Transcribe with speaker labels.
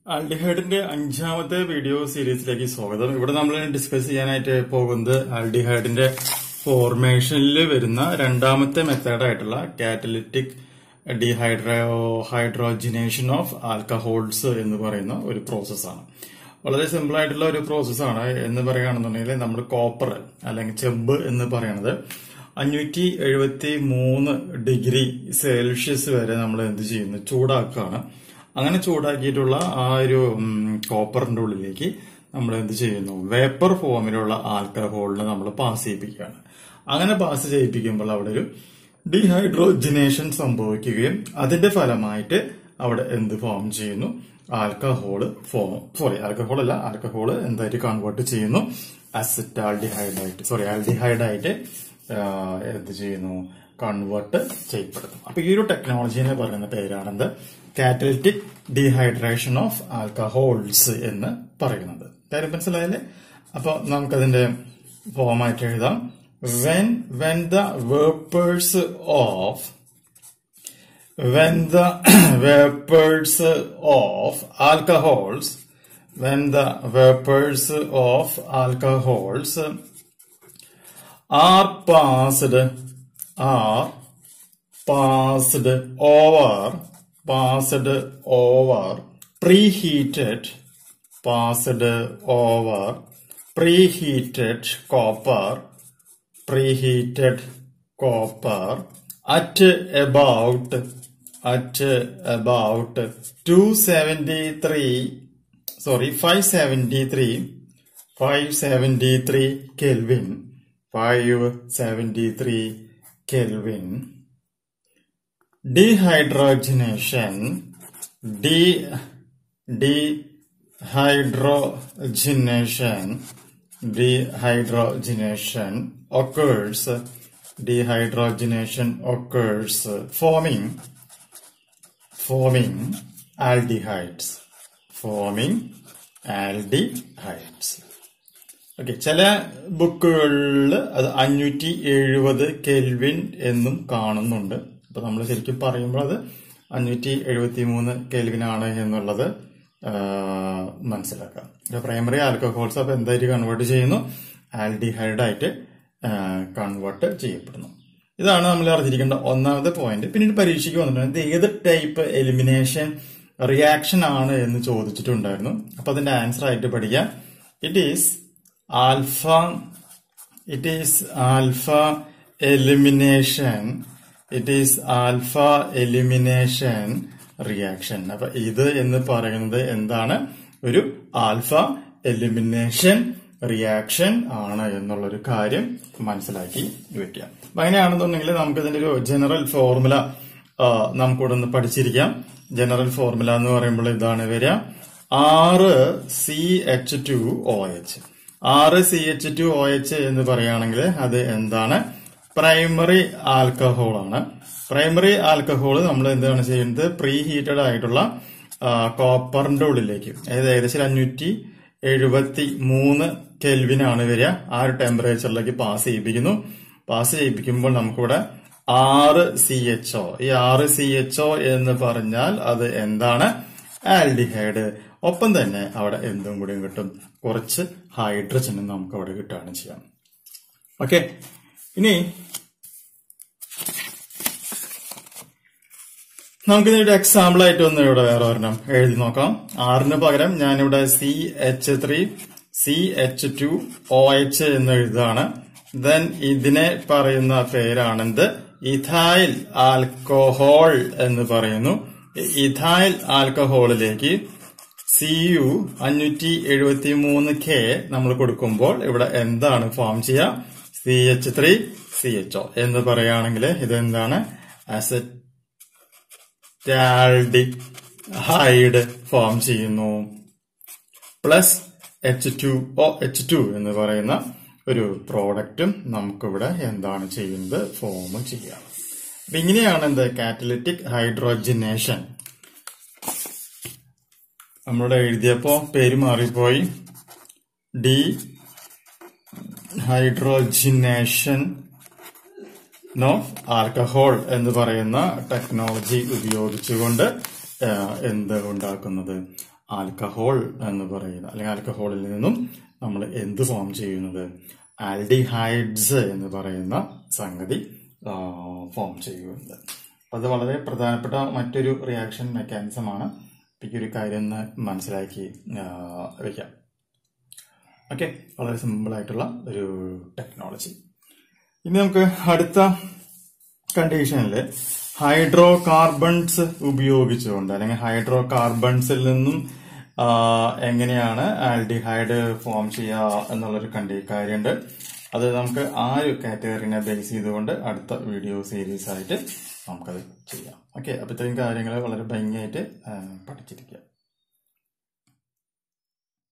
Speaker 1: ആൽഡിഹൈഡിന്റെ അഞ്ചാമത്തെ വീഡിയോ സീരീസിലേക്ക് സ്വാഗതം ഇവിടെ നമ്മൾ ഡി ചെയ്യാനായിട്ട് പോകുന്നത് ആൽഡിഹൈഡിന്റെ ഫോർമേഷനിൽ വരുന്ന രണ്ടാമത്തെ മെത്തേഡായിട്ടുള്ള catalytic dehydro hydrogenation of alcohols എന്ന് പറയുന്ന ഒരു പ്രോസസ്സാണ് വളരെ സിമ്പിൾ ആയിട്ടുള്ള ഒരു പ്രോസസ്സാണ് എന്ന് പറയുകയാണെന്നുണ്ടെങ്കിൽ നമ്മൾ കോപ്പർ അല്ലെങ്കിൽ ചെമ്പ് എന്ന് പറയുന്നത് അഞ്ഞൂറ്റി എഴുപത്തി മൂന്ന് ഡിഗ്രി സെൽഷ്യസ് വരെ നമ്മൾ എന്ത് ചെയ്യുന്നു ചൂടാക്കുകയാണ് അങ്ങനെ ചൂടാക്കിയിട്ടുള്ള ആ ഒരു കോപ്പറിന്റെ ഉള്ളിലേക്ക് നമ്മൾ എന്ത് ചെയ്യുന്നു വേപ്പർ ഫോമിലുള്ള ആൽക്കഹോളിനെ നമ്മൾ പാസ് ചെയ്യിപ്പിക്കുകയാണ് അങ്ങനെ പാസ് ചെയ്യിപ്പിക്കുമ്പോൾ അവിടെ ഒരു ഡീഹൈഡ്രോജിനേഷൻ സംഭവിക്കുകയും അതിന്റെ ഫലമായിട്ട് അവിടെ എന്ത് ഫോം ചെയ്യുന്നു ആൽക്കഹോള് ഫോം സോറി ആൽക്കഹോൾ അല്ല ആൽക്കഹോള് എന്തായിട്ട് കൺവേർട്ട് ചെയ്യുന്നു അസിറ്റാൾഡിഹൈഡായിട്ട് സോറി ആൽഡിഹൈഡായിട്ട് എന്ത് ചെയ്യുന്നു കൺവേർട്ട് ചെയ്യപ്പെടുന്നു അപ്പൊ ഈ ഒരു ടെക്നോളജിനെ പറയുന്ന പേരാണെന്ത് കാറ്റലിറ്റിക് ഡീഹൈഡ്രേഷൻ ഓഫ് ആൽക്കഹോൾസ് എന്ന് പറയുന്നത് കാര്യം മനസ്സിലായല്ലേ അപ്പൊ നമുക്കതിന്റെ ഫോമായിട്ട് എഴുതാം when when the vapours of when the vapors of alcohols when the vapors of alcohols are passed are passed over passed over preheated passed over preheated copper preheated copper at about at about 273 sorry 573 573 kelvin 573 kelvin dehydrogenation de dehydrogenation dehydrogenation occurs dehydrogenation occurs forming forming aldehydes forming aldehydes okay ചില ബുക്കുകളിൽ അത് അഞ്ഞൂറ്റി എഴുപത് kelvin എന്നും കാണുന്നുണ്ട് അപ്പൊ നമ്മൾ ശരിക്കും പറയുമ്പോൾ അത് അഞ്ഞൂറ്റി എഴുപത്തി മൂന്ന് കെൽവിൻ ആണ് എന്നുള്ളത് മനസ്സിലാക്കാം പ്രൈമറി ആൽക്കഹോൾസ് അപ്പൊ എന്തായിട്ട് കൺവേർട്ട് ചെയ്യുന്നു ആൽഡിഹൈഡായിട്ട് കൺവേർട്ട് ചെയ്യപ്പെടുന്നു ഇതാണ് നമ്മൾ അറിഞ്ഞിരിക്കേണ്ട ഒന്നാമത്തെ പോയിന്റ് പിന്നീട് പരീക്ഷയ്ക്ക് വന്നിട്ടുണ്ട് ഇത് ഏത് ടൈപ്പ് എലിമിനേഷൻ റിയാക്ഷൻ ആണ് എന്ന് ചോദിച്ചിട്ടുണ്ടായിരുന്നു അപ്പൊ അതിന്റെ ആൻസർ ആയിട്ട് പഠിക്കാം it is alpha it is alpha elimination it is alpha elimination reaction അപ്പൊ ഇത് എന്ന് പറയുന്നത് എന്താണ് ഒരു ആൽഫ എലിമിനേഷൻ റിയാക്ഷൻ ആണ് എന്നുള്ളൊരു കാര്യം മനസ്സിലാക്കി വെക്കുക അപ്പൊ അങ്ങനെയാണെന്നുണ്ടെങ്കിൽ നമുക്ക് ഇതിന്റെ ഒരു ജനറൽ ഫോർമുല നമുക്കിവിടെ ഒന്ന് പഠിച്ചിരിക്കാം ജനറൽ ഫോർമുല എന്ന് പറയുമ്പോൾ ഇതാണ് വരിക R C H two O H R C H two O H എന്ന് പറയുകയാണെങ്കിൽ അത് എന്താണ് പ്രൈമറി ആൽക്കഹോൾ ആണ് പ്രൈമറി ആൽക്കഹോൾ നമ്മൾ എന്താണ് ചെയ്യുന്നത് പ്രീ ഹീറ്റഡ് ആയിട്ടുള്ള കോപ്പറിന്റെ ഉള്ളിലേക്ക് അതായത് ഏകദേശം അഞ്ഞൂറ്റി എഴുപത്തി മൂന്ന് കെൽവിനാണ് വരിക ആ ഒരു ടെമ്പറേച്ചറിലേക്ക് പാസ് ചെയ്യിപ്പിക്കുന്നു പാസ് ചെയ്യിപ്പിക്കുമ്പോൾ നമുക്കിവിടെ ആറ് സി എച്ച് ഒ ഈ ആറ് സി എച്ച് ഒ എന്ന് പറഞ്ഞാൽ അത് എന്താണ് ആൽഡിഹൈഡ് ഒപ്പം തന്നെ അവിടെ എന്തും കൂടിയും കിട്ടും കുറച്ച് ഹൈഡ്രജനും നമുക്ക് അവിടെ കിട്ടുകയാണ് ചെയ്യാം ഓക്കെ ഇനി നമുക്ക് ഇതിന്റെ എക്സാമ്പിൾ ആയിട്ട് ഒന്ന് ഇവിടെ വേറെ ഒരെണ്ണം എഴുതി നോക്കാം ആറിന് പകരം ഞാനിവിടെ C H three C H two O H എന്ന് എഴുതാണ് ദെൻ ഇതിനെ പറയുന്ന പേരാണെന്ത് ഇഥൈൽ ആൽക്കഹോൾ എന്ന് പറയുന്നു ഇഥൈൽ ആൽക്കഹോളിലേക്ക് സി യു അഞ്ഞൂറ്റി എഴുപത്തി മൂന്ന് കെ നമ്മൾ കൊടുക്കുമ്പോൾ ഇവിടെ എന്താണ് ഫോം ചെയ്യുക C H three C H O എന്ന് പറയുകയാണെങ്കിൽ ഇതെന്താണ് അസറ്റാൽഡി ഹൈഡ് ഫോം ചെയ്യുന്നു plus H two O H two എന്ന് പറയുന്ന ഒരു പ്രോഡക്റ്റും നമുക്കിവിടെ എന്താണ് ചെയ്യുന്നത് ഫോം ചെയ്യാം അപ്പൊ ഇങ്ങനെയാണ് എന്ത് കാറ്റലിറ്റിക് ഹൈഡ്രോജിനേഷൻ നമ്മളിവിടെ എഴുതിയപ്പോ പേര് മാറിപ്പോയി ഡി ഹൈഡ്രോജിനേഷൻ ഓഫ് ആൽക്കഹോൾ എന്ന് പറയുന്ന ടെക്നോളജി ഉപയോഗിച്ചുകൊണ്ട് എന്ത് ഉണ്ടാക്കുന്നത് ആൽക്കഹോൾ എന്ന് പറയുന്ന അല്ലെങ്കിൽ ആൽക്കഹോളിൽ നിന്നും നമ്മൾ എന്ത് ഫോം ചെയ്യുന്നത് ആൽഡിഹൈഡ്സ് എന്ന് പറയുന്ന സംഗതി ഫോം ചെയ്യുന്നത് അപ്പൊ അത് വളരെ പ്രധാനപ്പെട്ട മറ്റൊരു റിയാക്ഷൻ മെക്കാനിസമാണ് ഈ ഒരു കാര്യം ഒന്ന് മനസ്സിലാക്കി ആ, വെക്കാം ഓക്കെ വളരെ സിമ്പിൾ ആയിട്ടുള്ള ഒരു ടെക്നോളജി ഇനി നമുക്ക് അടുത്ത കണ്ടീഷനിൽ ഹൈഡ്രോ കാർബൺസ് ഉപയോഗിച്ചുകൊണ്ട് അല്ലെങ്കിൽ ഹൈഡ്രോ കാർബൺസിൽ നിന്നും ആ, എങ്ങനെയാണ് ആൽഡിഹൈഡ് ഫോം ചെയ്യുക എന്നുള്ളൊരു കണ്ടി കാര്യമുണ്ട് അത് നമുക്ക് ആ ഒരു കാറ്റഗറിനെ ബേസ് ചെയ്തുകൊണ്ട് അടുത്ത വീഡിയോ സീരീസ് ആയിട്ട് നമുക്കത് ചെയ്യാം ഓക്കെ അപ്പൊ ഇത്രയും കാര്യങ്ങൾ വളരെ ഭംഗിയായിട്ട് ആ, പഠിച്ചിരിക്കുക